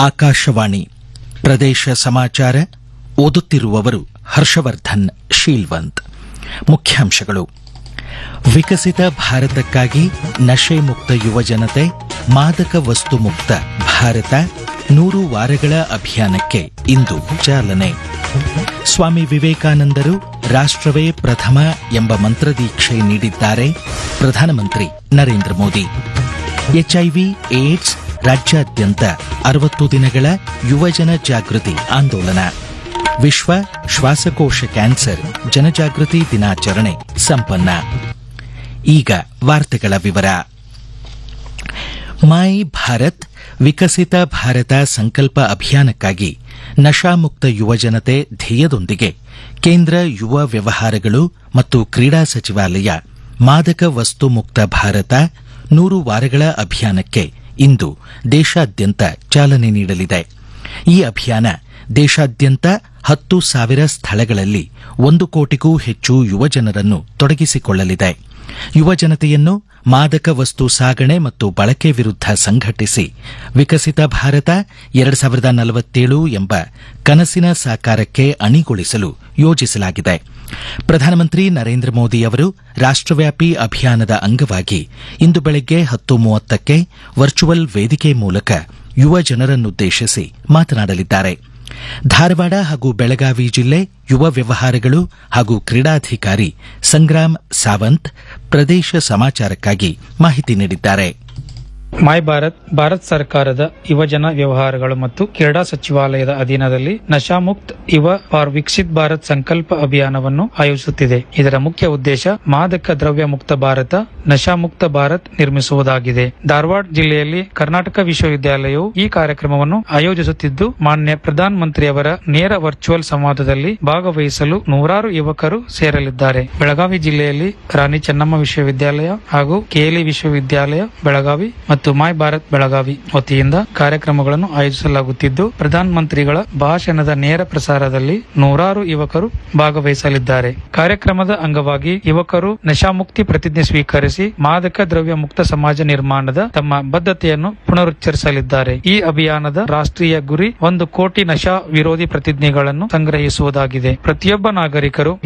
ಆಕಾಶವಾಣಿ ಪ್ರದೇಶ ಸಮಾಚಾರ ಓದುತ್ತಿರುವವರು ಹರ್ಷವರ್ಧನ್ ಶೀಲ್ವಂತ್ ಮುಖ್ಯಾಂಶಗಳು ವಿಕಸಿತ ಭಾರತಕ್ಕಾಗಿ ನಶೆ ಮುಕ್ತ ಯುವಜನತೆ ಮಾದಕ ವಸ್ತು ಮುಕ್ತ ಭಾರತ ನೂರು ವಾರಗಳ ಅಭಿಯಾನಕ್ಕೆ ಇಂದು ಚಾಲನೆ ಸ್ವಾಮಿ ವಿವೇಕಾನಂದರು ರಾಷ್ಟ್ರವೇ ಪ್ರಥಮ ಎಂಬ ಮಂತ್ರದೀಕ್ಷೆ ನೀಡಿದ್ದಾರೆ ಪ್ರಧಾನಮಂತ್ರಿ ನರೇಂದ್ರ ಮೋದಿ ಎಚ್ಐವಿ ಏಡ್ಸ್ ರಾಜ್ಯಾದ್ಯಂತ ಅರವತ್ತು ದಿನಗಳ ಯುವಜನ ಜಾಗೃತಿ ಆಂದೋಲನ ವಿಶ್ವ ಶ್ವಾಸಕೋಶ ಕ್ಯಾನ್ಸರ್ ಜನಜಾಗೃತಿ ದಿನಾಚರಣೆ ಸಂಪನ್ನ ಈಗ ವಾರ್ತೆಗಳ ವಿವರ ಮೈ ಭಾರತ್ ವಿಕಸಿತ ಭಾರತ ಸಂಕಲ್ಪ ಅಭಿಯಾನಕ್ಕಾಗಿ ನಶಾಮುಕ್ತ ಯುವಜನತೆ ಧ್ಯೇಯದೊಂದಿಗೆ ಕೇಂದ್ರ ಯುವ ವ್ಯವಹಾರಗಳು ಮತ್ತು ಕ್ರೀಡಾ ಸಚಿವಾಲಯ ಮಾದಕ ವಸ್ತು ಮುಕ್ತ ಭಾರತ ನೂರು ವಾರಗಳ ಅಭಿಯಾನಕ್ಕೆ ಇಂದು ದೇಶಾದ್ಯಂತ ಚಾಲನೆ ನೀಡಲಿದೆ ಈ ಅಭಿಯಾನ ದೇಶಾದ್ಯಂತ ಹತ್ತು ಸಾವಿರ ಸ್ಥಳಗಳಲ್ಲಿ ಒಂದು ಕೋಟಿಗೂ ಹೆಚ್ಚು ಯುವಜನರನ್ನು ತೊಡಗಿಸಿಕೊಳ್ಳಲಿದೆ ಯುವಜನತೆಯನ್ನು ಮಾದಕ ವಸ್ತು ಸಾಗಣೆ ಮತ್ತು ಬಳಕೆ ವಿರುದ್ಧ ಸಂಘಟಿಸಿ ವಿಕಸಿತ ಭಾರತ ಎರಡು ಸಾವಿರದ ನಲವತ್ತೇಳು ಎಂಬ ಕನಸಿನ ಸಾಕಾರಕ್ಕೆ ಅಣಿಗೊಳಿಸಲು ಯೋಜಿಸಲಾಗಿದೆ ಪ್ರಧಾನಮಂತ್ರಿ ನರೇಂದ್ರ ಮೋದಿ ಅವರು ರಾಷ್ಟ್ರವ್ಯಾಪಿ ಅಭಿಯಾನದ ಅಂಗವಾಗಿ ಇಂದು ಬೆಳಗ್ಗೆ ಹತ್ತು ಮೂವತ್ತಕ್ಕೆ ವರ್ಚುವಲ್ ವೇದಿಕೆ ಮೂಲಕ ಯುವ ಜನರನ್ನುದ್ದೇಶಿಸಿ ಮಾತನಾಡಲಿದ್ದಾರೆ ಧಾರವಾಡ ಹಾಗೂ ಬೆಳಗಾವಿ ಜಿಲ್ಲೆ ಯುವ ವ್ಯವಹಾರಗಳು ಹಾಗೂ ಕ್ರೀಡಾಧಿಕಾರಿ ಸಂಗ್ರಾಮ್ ಸಾವಂತ್ ಪ್ರದೇಶ ಸಮಾಚಾರಕ್ಕಾಗಿ ಮಾಹಿತಿ ನೀಡಿದ್ದಾರೆ ಮೈ ಭಾರತ್ ಭಾರತ್ ಸರ್ಕಾರದ ಯುವಜನ ವ್ಯವಹಾರಗಳು ಮತ್ತು ಕ್ರೀಡಾ ಸಚಿವಾಲಯದ ಅಧೀನದಲ್ಲಿ ನಶಾಮುಕ್ತ್ ಯುವ ಫಾರ್ ವಿಕಸಿತ್ ಭಾರತ್ ಸಂಕಲ್ಪ ಅಭಿಯಾನವನ್ನು ಆಯೋಜಿಸುತ್ತಿದೆ ಇದರ ಮುಖ್ಯ ಉದ್ದೇಶ ಮಾದಕ ದ್ರವ್ಯ ಮುಕ್ತ ಭಾರತ ನಶಾಮುಕ್ತ ಭಾರತ್ ನಿರ್ಮಿಸುವುದಾಗಿದೆ ಧಾರವಾಡ ಜಿಲ್ಲೆಯಲ್ಲಿ ಕರ್ನಾಟಕ ವಿಶ್ವವಿದ್ಯಾಲಯವು ಈ ಕಾರ್ಯಕ್ರಮವನ್ನು ಆಯೋಜಿಸುತ್ತಿದ್ದು ಮಾನ್ಯ ಪ್ರಧಾನ ಮಂತ್ರಿಯವರ ನೇರ ವರ್ಚುವಲ್ ಸಂವಾದದಲ್ಲಿ ಭಾಗವಹಿಸಲು ನೂರಾರು ಯುವಕರು ಸೇರಲಿದ್ದಾರೆ ಬೆಳಗಾವಿ ಜಿಲ್ಲೆಯಲ್ಲಿ ರಾಣಿ ಚೆನ್ನಮ್ಮ ವಿಶ್ವವಿದ್ಯಾಲಯ ಹಾಗೂ ಕೆಎಲ್ಇ ವಿಶ್ವವಿದ್ಯಾಲಯ ಬೆಳಗಾವಿ ಮತ್ತು ಮೈ ಭಾರತ್ ಬೆಳಗಾವಿ ವತಿಯಿಂದ ಕಾರ್ಯಕ್ರಮಗಳನ್ನು ಆಯೋಜಿಸಲಾಗುತ್ತಿದ್ದು ಪ್ರಧಾನ ಮಂತ್ರಿಗಳ ಭಾಷಣದ ನೇರ ಪ್ರಸಾರದಲ್ಲಿ ನೂರಾರು ಯುವಕರು ಭಾಗವಹಿಸಲಿದ್ದಾರೆ ಕಾರ್ಯಕ್ರಮದ ಅಂಗವಾಗಿ ಯುವಕರು ನಶಾಮುಕ್ತಿ ಪ್ರತಿಜ್ಞೆ ಸ್ವೀಕರಿಸಿ ಮಾದಕ ದ್ರವ್ಯ ಮುಕ್ತ ಸಮಾಜ ನಿರ್ಮಾಣದ ತಮ್ಮ ಬದ್ಧತೆಯನ್ನು ಪುನರುಚ್ಚರಿಸಲಿದ್ದಾರೆ ಈ ಅಭಿಯಾನದ ರಾಷ್ಟ್ರೀಯ ಗುರಿ ಒಂದು ಕೋಟಿ ನಶಾ ವಿರೋಧಿ ಪ್ರತಿಜ್ಞೆಗಳನ್ನು ಸಂಗ್ರಹಿಸುವುದಾಗಿದೆ ಪ್ರತಿಯೊಬ್ಬ ನಾಗರಿಕರು